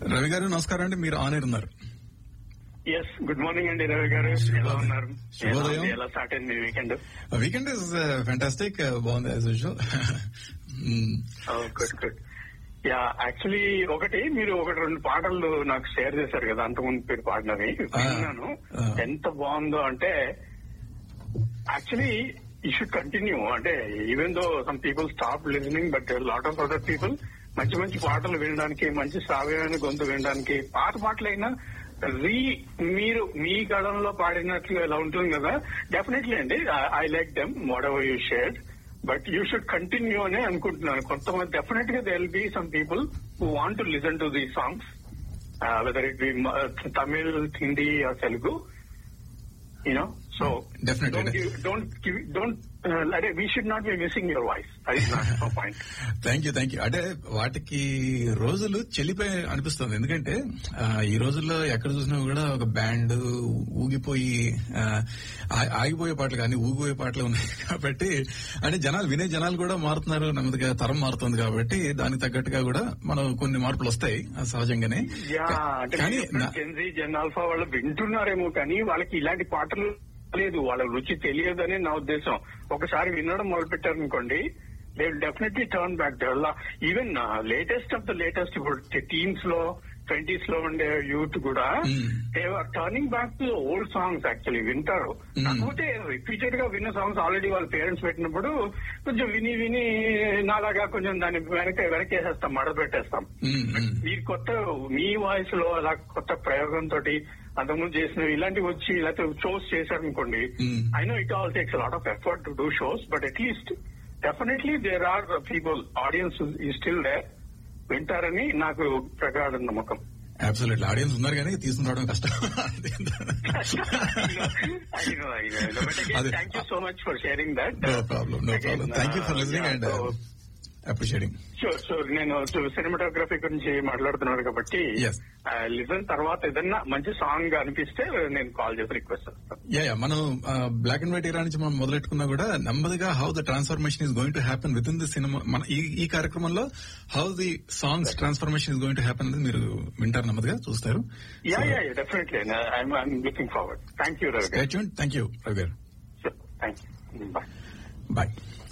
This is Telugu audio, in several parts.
రవి గారు నమస్కారం అండి మీరు ఆన్ ఎయిర్ ఉన్నారు ఎస్ గుడ్ మార్నింగ్ అండి రవి గారు ఎలా ఉన్నారు శుభోదయం. ఎలా ఉంది? ఎలా స్టార్ట్ అయింది వీకెండ్ వీకెండ్ ఇస్ ఫెంటాస్టిక్ బాగుంది as usual good good ya actually ఒకటి మీరు ఒకటి రెండు పాటలు నాకు షేర్ చేశారు కదా అంతకుముందు మీరు పాడినవి విన్నాను ఆ. ఎంత బాగుందో అంటే యాక్చువల్లీ ఈ షుడ్ కంటిన్యూ అంటే even though some people stop listening but lot of other people మంచి మంచి పాటలు వినడానికి మంచి శ్రావ్యమైన గొంతు వినడానికి పాత పాటలైనా రీ మీరు మీ గళంలో పాడినట్లు ఎలా ఉంటుంది కదా డెఫినెట్లీ అండి I like them whatever you share but you should continue అని అనుకుంటున్నాను కొంతమంది డెఫినెట్ గా they will be some people who want to listen to the songs whether it be Tamil Hindi or Telugu you know so Definitely. Don't don't అదే we should not be missing your voice అది నా point thank you thank you అంటే వాటికి రోజులు చెల్లిపోయి అనిపిస్తుంది ఎందుకంటే ఆ, ఈ రోజుల్లో ఎక్కడ చూసినా కూడా ఒక బ్యాండ్ ఊగిపోయి ఆ, ఆ- ఆగిపోయే పాటలు కానీ ఊగిపోయే పాటలు ఉన్నాయి కాబట్టి అంటే జనాలు వినే జనాలు కూడా మారుతున్నారు నెమ్మదిగా తరం మారుతుంది కాబట్టి దానికి తగ్గట్టుగా కూడా మనం కొన్ని మార్పులు వస్తాయి ఆ సహజంగానే యా అంటే కానీ నా- జెన్జీ జెన్ ఆల్ఫా వాళ్ళు వింటున్నారేమో కానీ వాళ్ళకి ఇలాంటి పాటలు లేదు వాళ్ళ రుచి తెలియదని నా ఉద్దేశం ఒకసారి వినడం మొదలు పెట్టారనుకోండి they will definitely turn back even latest of the latest ఇప్పుడు టీన్స్ లో ట్వంటీస్ లో ఉండే యూత్ కూడా Hmm. They are turning back to old songs actually వింటారు Hmm. కాకపోతే రిపీటెడ్ గా విన్న సాంగ్స్ ఆల్రెడీ వాళ్ళ పేరెంట్స్ పెట్టినప్పుడు కొంచెం విని విని నాలాగా కొంచెం దాన్ని వెనక వెనకేసేస్తాం మడ పెట్టేస్తాం ఉమ్, ఉమ్. మీరు కొత్త మీ వాయిస్ లో అలా కొత్త ప్రయోగంతో అంతకుముందు చేసిన ఇలాంటివి వచ్చి లేకపోతే షోస్ చేశారనుకోండి Mm. I know it all takes lot of effort to do shows but at least definitely there are people audience ఈ స్టిల్ దే వింటారని నాకు ప్రగాఢ నమ్మకం అబ్సల్యూట్లీ ఆడియన్స్ ఉన్నారు కానీ తీసుకుని రావడం కష్టం అదే. Thank you so much for sharing that no problem no problem thank you for listening and appreciating sure sure నేను సినిమాటోగ్రఫీ గురించి మాట్లాడుతున్నాను కాబట్టి Yes. లిజన్ తర్వాత ఏదన్నా మంచి సాంగ్ అనిపిస్తే నేను కాల్ చేసి రిక్వెస్ట్ చేస్తాను యా యా మనం బ్లాక్ అండ్ వైట్ ఏరా నుంచి మనం మొదలెట్టుకున్నా కూడా నెమ్మదిగా how the transformation is going to happen with in the cinema మన ఈ ఈ కార్యక్రమంలో how the songs transformation is going to happen అనేది మీరు వింటారు నెమ్మదిగా చూస్తారు ya ya definitely I'm looking forward thank you Ravi garu thank you Ravi garu thank you bye bye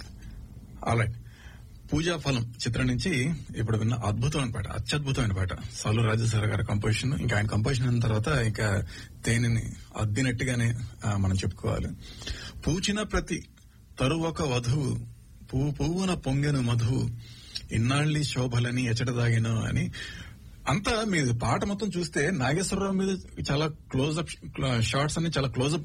all right Pooja Phalam చిత్రం నుంచి ఇప్పుడు విన్న అద్భుతమైన పాట అత్యద్భుతమైన పాట సాలు రాజేశ్వర గారి కంపోజిషన్ ఇంకా ఆయన కంపోజిషన్ అయిన తర్వాత ఇంకా తేనెని అద్దినట్టుగానే ఆ, మనం చెప్పుకోవాలి పూచిన ప్రతి తరువొక వధువు పువ్వు పువ్వున పొంగెను మధువు ఇన్నాళ్ళి శోభలని ఎచట దాగినో అని అంతా మీరు పాట మొత్తం చూస్తే నాగేశ్వరరావు మీద చాలా క్లోజ్అప్ షార్ట్స్ అన్ని చాలా క్లోజ్అప్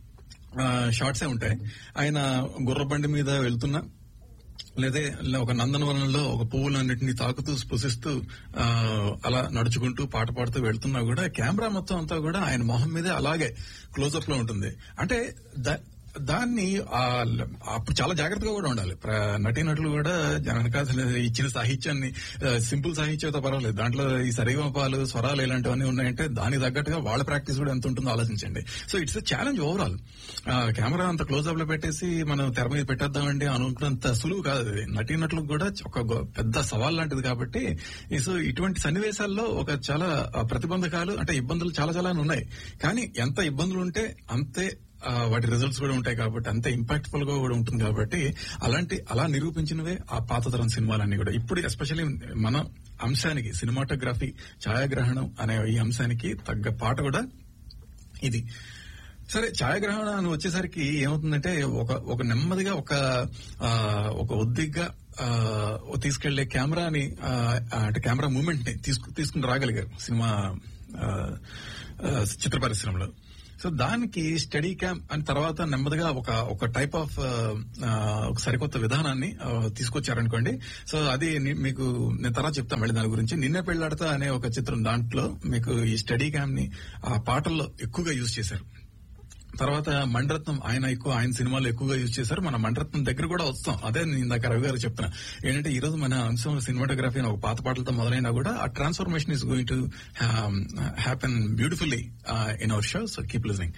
షార్ట్సే ఉంటాయి ఆయన గుర్రబండి మీద వెళ్తున్నా లేదా ఒక నందనవనంలో ఒక పువ్వులన్నింటినీ తాకుతూ స్పృశిస్తూ ఆ, అలా నడుచుకుంటూ పాట పాడుతూ వెళ్తున్నా కూడా కెమెరా మొత్తం అంతా కూడా ఆయన మొహం మీదే అలాగే క్లోజ్అప్ లో ఉంటుంది అంటే దా- దాన్ని ఆ, అప్పుడు చాలా జాగ్రత్తగా కూడా ఉండాలి ప్ర- నటీనటులు కూడా వెనకాల ఇచ్చిన సాహిత్యాన్ని సింపుల్ సాహిత్యంతో పర్వాలేదు దాంట్లో ఈ సరిగమపాలు స్వరాలు ఇలాంటివన్నీ ఉన్నాయంటే దానికి తగ్గట్టుగా వాళ్ళ ప్రాక్టీస్ కూడా ఎంత ఉంటుందో ఆలోచించండి so it's challenge overall camera అంత క్లోజ్ అప్ లో పెట్టేసి మనం తెర మీద పెట్టేద్దామండి అనుకున్నంత సులువు కాదు అది నటీనటులకు కూడా ఒక గొ- పెద్ద సవాల్ లాంటిది కాబట్టి ఈ సో ఇటువంటి సన్నివేశాల్లో ఒక చాలా ఆ, ప్రతిబంధకాలు అంటే ఇబ్బందులు చాలా చాలా ఉన్నాయి కానీ ఎంత ఇబ్బందులు ఉంటే అంతే ఆ, వాటి రిజల్ట్స్ కూడా ఉంటాయి కాబట్టి అంతే ఇంపాక్ట్ఫుల్ గా కూడా ఉంటుంది కాబట్టి అలాంటి అలా నిరూపించినవే ఆ పాత తరం సినిమాలన్నీ కూడా ఇప్పుడు ఎస్పెషల్లీ మన అంశానికి సినిమాటోగ్రఫీ ఛాయాగ్రహణం అనే ఈ అంశానికి తగ్గ పాట కూడా ఇది సరే ఛాయాగ్రహణం అని వచ్చేసరికి ఏమవుతుందంటే ఒక ఒక నెమ్మదిగా ఒక ఆ, ఒక ఒద్దిగ్గా ఆ, తీసుకెళ్లే కెమెరాని ఆ, అంటే కెమెరా మూమెంట్ ని తీసుకు తీసుకుని రాగలిగారు సినిమా ఆ, ఆ, చిత్ర పరిశ్రమలో సో దానికి స్టడీ క్యాంప్ అని తర్వాత నెమ్మదిగా ఒక ఒక టైప్ ఆఫ్ ఒక సరికొత్త విధానాన్ని ఆ, తీసుకొచ్చారనుకోండి సో అది ని- మీకు నేను తర్వాత చెప్తాను మళ్ళీ దాని గురించి నిన్నే పెళ్లాడతా అనే ఒక చిత్రం దాంట్లో మీకు ఈ స్టడీ క్యాంప్ ని ఆ పాటల్లో ఎక్కువగా యూజ్ చేశారు తర్వాత మణిరత్నం ఆయన ఎక్కువ ఆయన సినిమాలు ఎక్కువగా యూజ్ చేశారు మన మణిరత్నం దగ్గర కూడా వస్తాం అదే నేను ఇందాక రవి గారు చెప్తున్నా ఏంటంటే ఈ రోజు మన అంశం సినిమాటోగ్రఫీ అని ఒక పాత పాటలతో మొదలైనా కూడా ఆ transformation is going to happen beautifully in our show so keep listening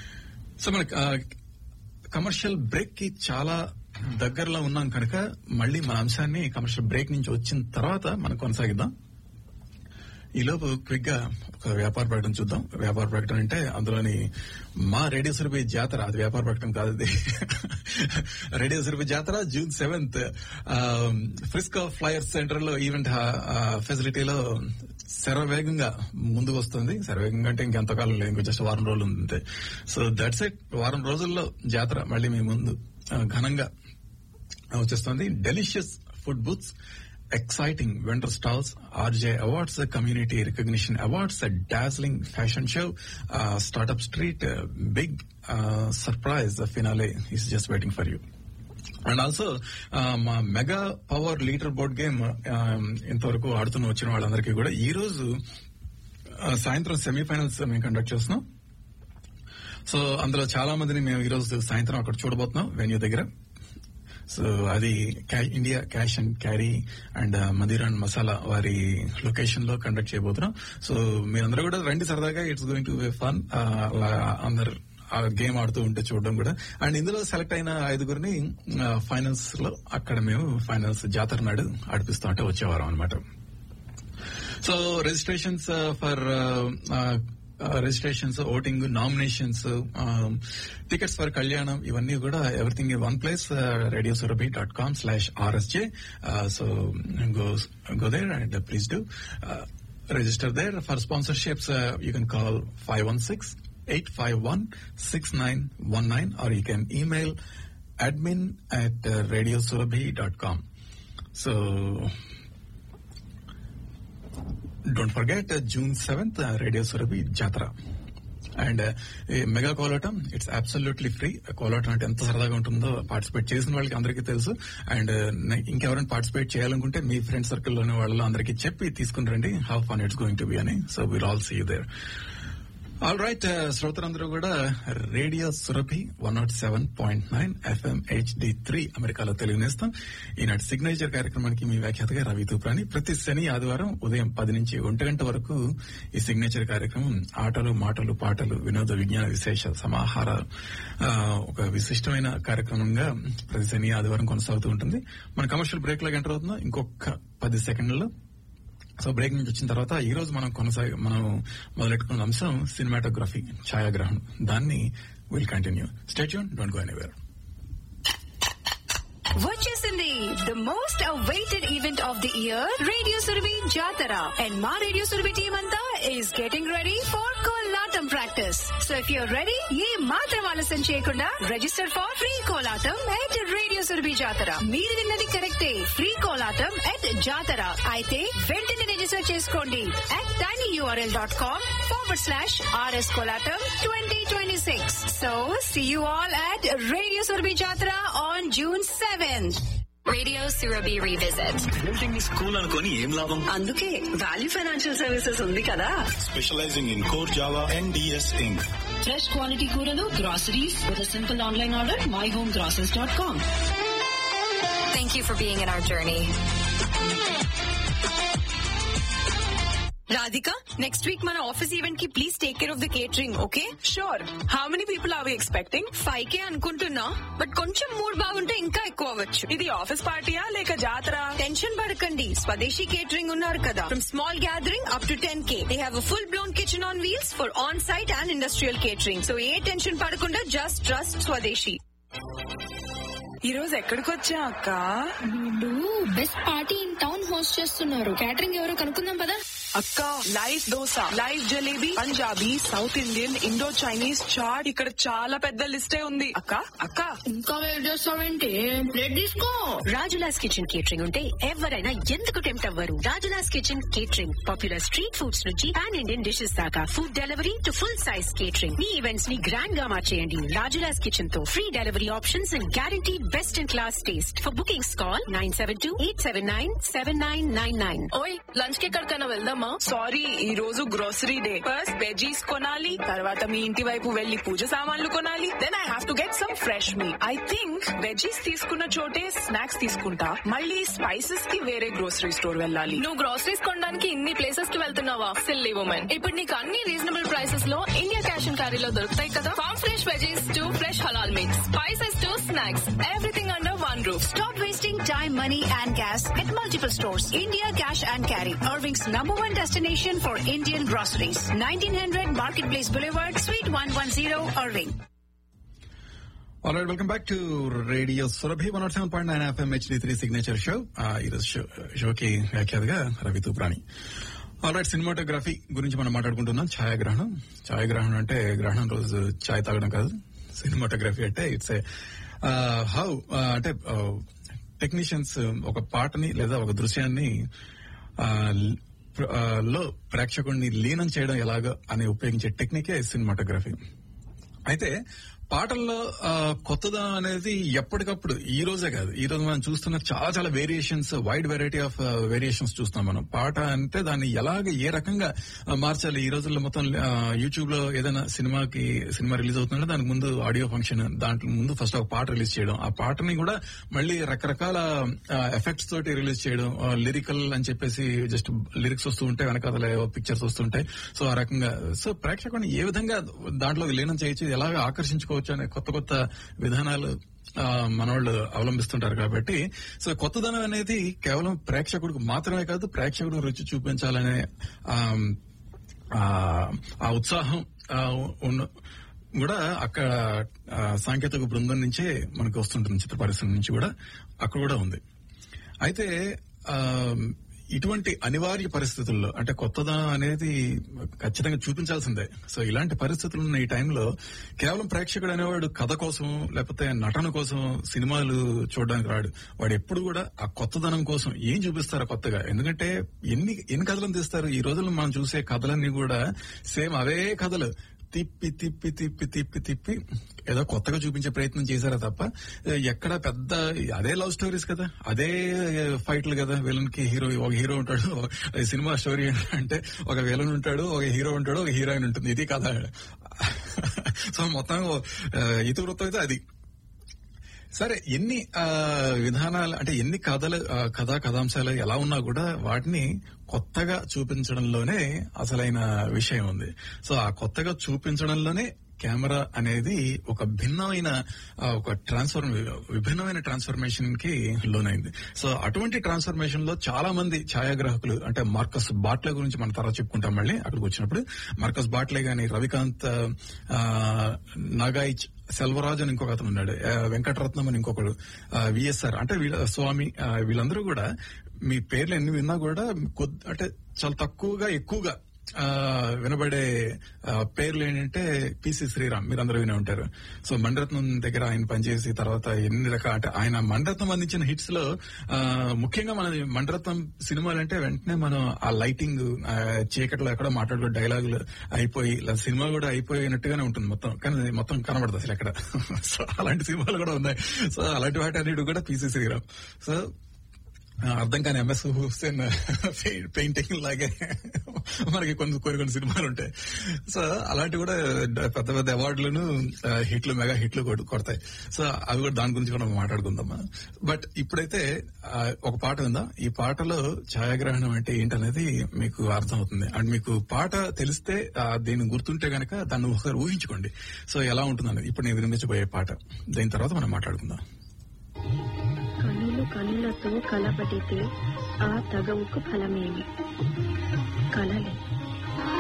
so మన కమర్షియల్ బ్రేక్ కి చాలా దగ్గరలో ఉన్నాం కనుక మళ్ళీ మన అంశాన్ని కమర్షియల్ బ్రేక్ నుంచి వచ్చిన తర్వాత మనం కొనసాగిద్దాం ఈ లోపు క్విక్ గా ఒక వ్యాపార ప్రకటన చూద్దాం వ్యాపార ప్రకటన అంటే అందులోని మా రేడియో సురభి జాతర అది వ్యాపార ప్రకటన కాదు అది radio Surabhi Jatra June seventh Frisco flyer centre లో ఈవెంట్ ఫెసిలిటీలో శరవేగంగా ముందుకు వస్తుంది శరవేగంగా అంటే ఇంకెంతకాలం లేదు ఇంకో జస్ట్ వారం రోజులు ఉంది అంతే సో దట్స్ ఇట్ వారం రోజుల్లో జాతర మళ్ళీ మీ ముందు ఆ, ఘనంగా వచ్చేస్తుంది delicious food booths exciting vendor stalls RJ awards community recognition awards Darjeeling fashion show startup street big surprise finale is just waiting for you and also మా mega power leaderboard game ఇంతవరకు ఆడుతున్న వచ్చిన వాళ్ళందరికీ కూడా ఈ రోజు ఆ, సాయంత్రం సెమీఫైనల్స్ మేము కండక్ట్ చేస్తున్నాం సో అందులో చాలా మందిని మేము ఈ రోజు సాయంత్రం అక్కడ చూడబోతున్నాం వెన్యూ దగ్గర సో అది క్యా- India cash and carry and Madira and Masala వారి లొకేషన్ లో కండక్ట్ చేయబోతున్నాం సో మీరందరూ కూడా రండి సరదాగా it's going to be fun అందరు ఆ గేమ్ ఆడుతూ ఉంటే చూడడం కూడా అండ్ ఇందులో సెలెక్ట్ అయిన ఐదుగురిని ఫైనల్స్ లో అక్కడ మేము ఫైనల్స్ జాతర నాడు ఆడిపిస్తూ ఉంటే వచ్చేవారం అనమాట so registrations for registrations voting nominations tickets for Kalyanam ఇవన్నీ కూడా everything in one place radio Surabhi dot com slash RSJ so go go there and please do register there. For sponsorships, uh, you can call 516-851-6919 or you can email admin at uh, radiosurabhi.com. So, don't forget uh, June 7th, uh, Radio Surabhi Jatra. And mega Kolatam it's absolutely free Kolatam అంటే ఎంత సరదాగా ఉంటుందో పార్టిసిపేట్ చేసిన వాళ్ళకి అందరికీ తెలుసు అండ్ ఇంకెవరైనా పార్టిసిపేట్ చేయాలనుకుంటే మీ ఫ్రెండ్ సర్కిల్లోని వాళ్ళలో అందరికీ చెప్పి తీసుకుని రండి how fun it's going to be అని so will all see there all right శ్రోతలందరూ కూడా radio Surabhi one not seven point nine FM HD three అమెరికాలో తెలుగునేస్తాం ఈనాటి సిగ్నేచర్ కార్యక్రమానికి మీ వ్యాఖ్యాతగా రవి తూప్రాని ప్రతి శని ఆదివారం ఉదయం పది నుంచి ఒంటి గంట వరకు ఈ సిగ్నేచర్ కార్యక్రమం ఆటలు మాటలు పాటలు వినోద విజ్ఞాన విశేష సమాహార ఆ, ఒక విశిష్టమైన కార్యక్రమంగా ప్రతి శని ఆదివారం కొనసాగుతూ ఉంటుంది మన కమర్షియల్ బ్రేక్ లో ఎంటర్ అవుతున్నాం ఇంకొక పది సెకండ్లలో సో బ్రేక్ నుంచి వచ్చిన తర్వాత ఈ రోజు మనం కొనసాగి మనం మొదలెట్టుకున్న అంశం సినిమాటోగ్రఫీ ఛాయాగ్రహణం దాన్ని will continue stay tuned don't go anywhere వచ్చేసింది the most awaited event of the year radio Surabhi Jatra and మా రేడియో సురభి టీమ్ అంతా is getting ready for Kolatam practice so if you're ready ఏ మాత్రం ఆలస్యం చేయకుండా register for free Kolatam at radio Surabhi Jatra మీరు విన్నది కరెక్టే ఫ్రీ కోలాటం ఎట్ జాతర అయితే వెంటనే రిజిస్టర్ చేసుకోండి at tiny URL dot com forward slash RS Kolatam twenty twenty six so see you all at radio Surabhi Jatra on June seventh Radio Surabhi Revisit. Building ని స్కూల్ అనుకొని ఏం లాభం అందుకే వాల్యూ ఫైనాన్షియల్ సర్వీసెస్ ఉంది కదా specialising in core Java and DS inc fresh quality కూరలు groceries with simple online order my home groceries dot com Thank you for being in our journey. Radhika, next week మన ఆఫీస్ ఈవెంట్ కి please take care of the catering okay sure how many people are we expecting five K అనుకుంటున్నా బట్ కొంచెం మూడ్ బాగుంటే ఇంకా ఎక్కువ అవ్వచ్చు ఇది ఆఫీస్ పార్టీయా లేక జాతర టెన్షన్ పడకండి స్వదేశీ కేటరింగ్ ఉన్నారు కదా from small gathering up to ten K they have full blown kitchen on wheels for on site and industrial catering so ఏ టెన్షన్ పడకుండా జస్ట్ ట్రస్ట్ స్వదేశీ ఈ రోజు ఎక్కడికి వచ్చా అక్క వీళ్ళు best party in town host చేస్తున్నారు క్యాటరింగ్ ఎవరో కనుక్కుందాం పదా అక్క live dosa live jalebi Punjabi south Indian Indo Chinese chaat ఇక్కడ చాలా పెద్ద లిస్టే ఉంది అక్క అక్క ఇంకా వెయిట్ చేస్తావేంటి ప్లేట్ తీసుకో రాజులాస్ కిచెన్ కేటరింగ్ ఉంటే ఎవరైనా ఎందుకు టెంప్ట్ అవ్వరు Rajula's kitchen catering popular street foods నుంచి పాన్ ఇండియన్ డిషెస్ దాకా food delivery to full size catering మీ ఈవెంట్స్ ని గ్రాండ్ గా మార్చేయండి రాజులాస్ కిచెన్ తో free delivery options and guarantee best in class taste for bookings call nine seven two eight seven nine seven nine nine nine ఓయ్ లంచ్ కి ఎక్కడికైనా వెళ్దామా సారీ ఈ రోజు గ్రోసరీ డే ఫస్ట్ వెజీస్ కొనాలి తర్వాత మీ ఇంటి వైపు వెళ్లి పూజ సామాన్లు కొనాలి then I have to get some fresh మీ ఐ థింక్ వెజీస్ తీసుకున్న చోటే స్నాక్స్ తీసుకుంటా మళ్ళీ స్పైసెస్ కి వేరే గ్రోసరీ స్టోర్ వెళ్ళాలి నువ్వు గ్రోసరీస్ కొనడానికి ఇన్ని ప్లేసెస్ కి వెళ్తున్నావా సిల్లీ ఉమెన్ ఇప్పుడు నీకు అన్ని రీజనబుల్ ప్రైసెస్ లో ఇండియా క్యాష్ అండ్ క్యారీలో దొరుకుతాయి కదా farm fresh veggies to fresh halal mix spices to snacks everything under one roof Stop wasting time time, money, and gas at multiple stores. India Cash and Carry, Irving's number one destination for Indian groceries. 1900 Marketplace Boulevard, Suite 110, Irving. All right welcome back to radio Surabhi one not seven point nine FM HD three signature show ఈరోజు షో షోకి వ్యాఖ్యాతగా Ravi Thooprani all right cinematography గురించి మనం మాట్లాడుకుంటున్నాం ఛాయాగ్రహణం ఛాయాగ్రహణం అంటే గ్రహణం రోజు ఛాయ్ తాగడం కాదు సినిమాటోగ్రఫీ అంటే ఇట్స్ ఏ హౌ అంటే టెక్నీషియన్స్ ఒక పాటని లేదా ఒక దృశ్యాన్ని ఆ, ప్ర- ఆ, లో ప్రేక్షకుడిని లీనం చేయడం ఎలాగో అని ఉపయోగించే టెక్నికే సినిమాటోగ్రఫీ అయితే పాటల్లో ఆ, కొత్తదనం అనేది ఎప్పటికప్పుడు ఈ రోజే కాదు ఈ రోజు మనం చూస్తున్న చాలా చాలా variations wide variety of variations చూస్తాం మనం పాట అంటే దాన్ని ఎలాగ ఏ రకంగా ఆ, మార్చాలి ఈ రోజుల్లో మొత్తం యూట్యూబ్ లో ఏదైనా సినిమాకి సినిమా రిలీజ్ అవుతుందంటే దానికి ముందు ఆడియో ఫంక్షన్ దాంట్లో ముందు ఫస్ట్ ఒక పాట రిలీజ్ చేయడం ఆ పాటని కూడా మళ్ళీ రకరకాల ఎఫెక్ట్స్ తోటి రిలీజ్ చేయడం లిరికల్ అని చెప్పేసి జస్ట్ లిరిక్స్ వస్తూ ఉంటాయి వెనకాల పిక్చర్స్ వస్తుంటాయి సో ఆ రకంగా సో ప్రేక్షకుని ఏ విధంగా దాంట్లో లీనం చేయొచ్చు ఎలాగ ఆకర్షించుకోవచ్చు అనే కొత్త కొత్త విధానాలు ఆ, మనవాళ్ళు అవలంబిస్తుంటారు కాబట్టి సో కొత్తదనం అనేది కేవలం ప్రేక్షకుడికి మాత్రమే కాదు ప్రేక్షకుడు రుచి చూపించాలనే ఆమ్, ఆ ఆ ఉత్సాహం ఆ, ఉన్న కూడా అక్కడ ఆ, సాంకేతిక బృందం నుంచే మనకు వస్తుంటుంది చిత్ర పరిశ్రమ నుంచి కూడా అక్కడ కూడా ఉంది అయితే ఆ, ఇటువంటి అనివార్య పరిస్థితుల్లో అంటే కొత్తదనం అనేది ఖచ్చితంగా చూపించాల్సిందే సో ఇలాంటి పరిస్థితులు ఉన్న ఈ టైంలో కేవలం ప్రేక్షకుడు అనేవాడు కథ కోసం లేకపోతే నటన కోసం సినిమాలు చూడడానికి రాడు వాడు ఎప్పుడు కూడా ఆ కొత్తదనం కోసం ఏం చూపిస్తారు కొత్తగా ఎందుకంటే ఎన్ని ఎన్ని కథలను తీస్తారు ఈ రోజుల్లో మనం చూసే కథలన్నీ కూడా సేమ్ అవే కథలు తిప్పి తిప్పి తిప్పి తిప్పి తిప్పి ఏదో కొత్తగా చూపించే ప్రయత్నం చేశారా తప్ప ఎక్కడ పెద్ద అదే లవ్ స్టోరీస్ కదా అదే ఫైట్లు కదా విలన్ కి హీరో ఒక హీరో ఉంటాడు ఈ సినిమా స్టోరీ అంటే ఒక విలన్ ఉంటాడు ఒక హీరో ఉంటాడు ఒక హీరోయిన్ ఉంటుంది ఇది కథ సో మొత్తం ఆ, ఇతివృత్తం అయితే అది సరే ఎన్ని ఆ, విధానాలు అంటే ఎన్ని కథలు ఆ, కథా కథాంశాలు ఎలా ఉన్నా కూడా వాటిని కొత్తగా చూపించడంలోనే అసలైన విషయం ఉంది సో ఆ కొత్తగా చూపించడంలోనే కెమెరా అనేది ఒక భిన్నమైన ఆ, ఒక ట్రాన్స్ఫర్మ విభిన్నమైన ట్రాన్స్ఫర్మేషన్ కి లోనైంది సో అటువంటి ట్రాన్స్ఫర్మేషన్ లో చాలా మంది ఛాయాగ్రాహకులు అంటే మార్కస్ బాట్లే గురించి మన తర్వాత చెప్పుకుంటాం మళ్ళీ అక్కడికి వచ్చినప్పుడు మార్కస్ బాట్లే గాని రవికాంత్ ఆ, నాగాయిచ్ సెల్వరాజ్ అని ఇంకొక అతను ఉన్నాడు ఆ, వెంకటరత్నం అని ఇంకొకడు విఎస్ఆర్ అంటే వీళ్ళ స్వామి ఆ, వీళ్ళందరూ కూడా మీ పేర్లు ఎన్ని విన్నా కూడా కొద్ది అంటే చాలా తక్కువగా ఎక్కువగా ఆ, వినబడే ఆ, పేర్లు ఏంటంటే పిసి శ్రీరామ్ మీరందరూ వినే ఉంటారు సో మణిరత్నం దగ్గర ఆయన పనిచేసి తర్వాత ఎన్ని రకాల అంటే ఆయన మణిరత్నం అందించిన హిట్స్ లో ఆ, ముఖ్యంగా మన మణిరత్నం సినిమాలు అంటే వెంటనే మనం ఆ లైటింగ్ ఆ, చీకట్లో ఎక్కడో మాట్లాడుకో డైలాగులు అయిపోయి ఇలా సినిమా కూడా అయిపోయినట్టుగానే ఉంటుంది మొత్తం కానీ మొత్తం కనబడదు అసలు ఎక్కడ సో అలాంటి సినిమాలు కూడా ఉన్నాయి సో అలాంటి వాటి అన్నిటి కూడా పిసి శ్రీరామ్ సో ఆ, అర్థం కాని ఎంఎస్ హుస్సేన్ పెయింటింగ్ లాగే మనకి కొన్ని కొన్ని కొన్ని సినిమాలు ఉంటాయి సో అలాంటి కూడా పెద్ద పెద్ద అవార్డులను ఆ, హిట్లు మెగా హిట్లు కొడు- కొడతాయి సో అవి కూడా దాని గురించి కూడా మనం మాట్లాడుకుందాం బట్ ఇప్పుడైతే ఆ, ఒక పాట ఉందా ఈ పాటలో ఛాయాగ్రహణం అంటే ఏంటనేది మీకు అర్థమవుతుంది అండ్ మీకు పాట తెలిస్తే ఆ, దీన్ని గుర్తుంటే గనక దాన్ని ఒకసారి ఊహించుకోండి సో ఎలా ఉంటుందనేది ఇప్పుడు నేను వినిపించబోయే పాట దీని తర్వాత మనం మాట్లాడుకుందాం కనులు కనులతో కలబడితే ఆ తగవుకు ఫలమేమి కలలే